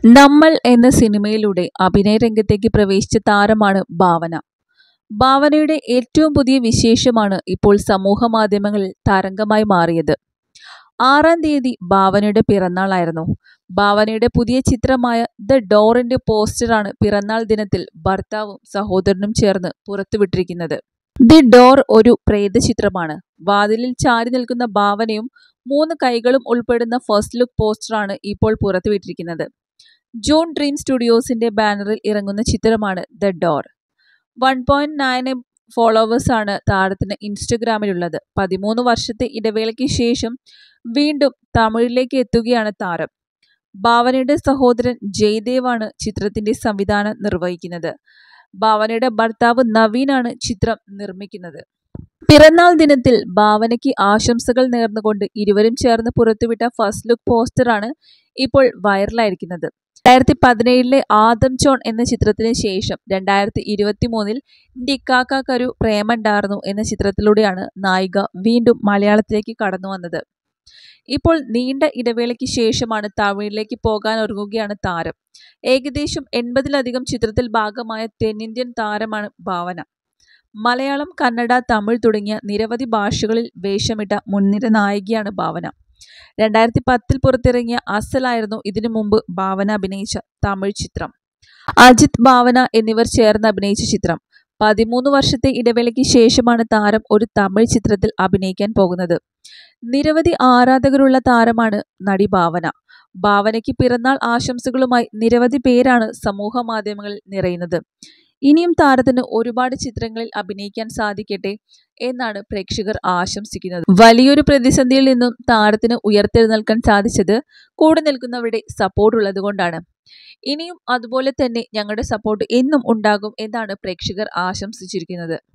നമ്മൾ എന്ന സിനിമയിലൂടെ അഭിനയ രംഗത്തേക്ക് പ്രവേശിച്ച താരമാണ് ഭാവന ഭാവനയുടെ ഏറ്റവും പുതിയ വിശേഷമാണ് ഇപ്പോൾ സമൂഹ മാധ്യമങ്ങളിൽ തരംഗമായി മാറിയത് ആറാം തീയതി ഭാവനയുടെ പിറന്നാളായിരുന്നു ഭാവനയുടെ പുതിയ ചിത്രമായ ദ ഡോറിന്റെ പോസ്റ്ററാണ് പിറന്നാൾ ദിനത്തിൽ ഭർത്താവും സഹോദരനും ചേർന്ന് പുറത്തുവിട്ടിരിക്കുന്നത് ദി ഡോർ ഒരു പ്രേത ചിത്രമാണ് വാതിലിൽ ചാരി നിൽക്കുന്ന ഭാവനയും മൂന്ന് കൈകളും ഉൾപ്പെടുന്ന ഫസ്റ്റ് ലുക്ക് പോസ്റ്ററാണ് ഇപ്പോൾ പുറത്തുവിട്ടിരിക്കുന്നത് ജോൺ ഡ്രീം സ്റ്റുഡിയോസിന്റെ ബാനറിൽ ഇറങ്ങുന്ന ചിത്രമാണ് the door one point nine ഫോളോവേഴ്സാണ് താരത്തിന് ഇൻസ്റ്റഗ്രാമിലുള്ളത് പതിമൂന്ന് വർഷത്തെ ഇടവേളയ്ക്ക് ശേഷം വീണ്ടും തമിഴിലേക്ക് എത്തുകയാണ് താരം ഭാവനയുടെ സഹോദരൻ ജയ്ദേവാണ് ചിത്രത്തിന്റെ സംവിധാനം നിർവഹിക്കുന്നത് ഭാവനയുടെ ഭർത്താവ് നവീനാണ് ചിത്രം നിർമ്മിക്കുന്നത് പിറന്നാൾ ദിനത്തിൽ ഭാവനയ്ക്ക് ആശംസകൾ നേർന്നുകൊണ്ട് ഇരുവരും ചേർന്ന് പുറത്തുവിട്ട ഫസ്റ്റ് ലുക്ക് പോസ്റ്ററാണ് ഇപ്പോൾ വൈറലായിരിക്കുന്നത് രണ്ടായിരത്തി പതിനേഴിലെ ആദം ചോൺ എന്ന ചിത്രത്തിന് ശേഷം രണ്ടായിരത്തി ഇരുപത്തി മൂന്നിൽ ഡിക്കാക്കരു പ്രേമണ്ടാർന്നു എന്ന ചിത്രത്തിലൂടെയാണ് നായിക വീണ്ടും മലയാളത്തിലേക്ക് കടന്നു വന്നത് ഇപ്പോൾ നീണ്ട ഇടവേളയ്ക്ക് ശേഷമാണ് തമിഴിലേക്ക് പോകാൻ ഒരുങ്ങുകയാണ് താരം ഏകദേശം എൺപതിലധികം ചിത്രത്തിൽ ഭാഗമായ തെന്നിന്ത്യൻ താരമാണ് ഭാവന മലയാളം കന്നഡ തമിഴ് തുടങ്ങിയ നിരവധി ഭാഷകളിൽ വേഷമിട്ട മുൻനിര നായികയാണ് ഭാവന രണ്ടായിരത്തി പത്തിൽ പുറത്തിറങ്ങിയ അസലായിരുന്നു ഇതിനു മുമ്പ് ഭാവന അഭിനയിച്ച തമിഴ് ചിത്രം അജിത് ഭാവന എന്നിവർ ചേർന്ന് അഭിനയിച്ച ചിത്രം പതിമൂന്ന് വർഷത്തെ ഇടവേളയ്ക്ക് ശേഷമാണ് താരം ഒരു തമിഴ് ചിത്രത്തിൽ അഭിനയിക്കാൻ പോകുന്നത് നിരവധി ആരാധകരുള്ള താരമാണ് നടി ഭാവന ഭാവനയ്ക്ക് പിറന്നാൾ ആശംസകളുമായി നിരവധി പേരാണ് സമൂഹ മാധ്യമങ്ങളിൽ നിറയുന്നത് ഇനിയും താരത്തിന് ഒരുപാട് ചിത്രങ്ങളിൽ അഭിനയിക്കാൻ സാധിക്കട്ടെ എന്നാണ് പ്രേക്ഷകർ ആശംസിക്കുന്നത് വലിയൊരു പ്രതിസന്ധിയിൽ നിന്നും താരത്തിന് ഉയർത്തെഴുന്നേൽക്കാൻ സാധിച്ചത് കൂടെ നിൽക്കുന്നവരുടെ സപ്പോർട്ട് ഉള്ളതുകൊണ്ടാണ് ഇനിയും അതുപോലെ തന്നെ ഞങ്ങളുടെ സപ്പോർട്ട് എന്നും ഉണ്ടാകും എന്നാണ് പ്രേക്ഷകർ ആശംസിച്ചിരിക്കുന്നത്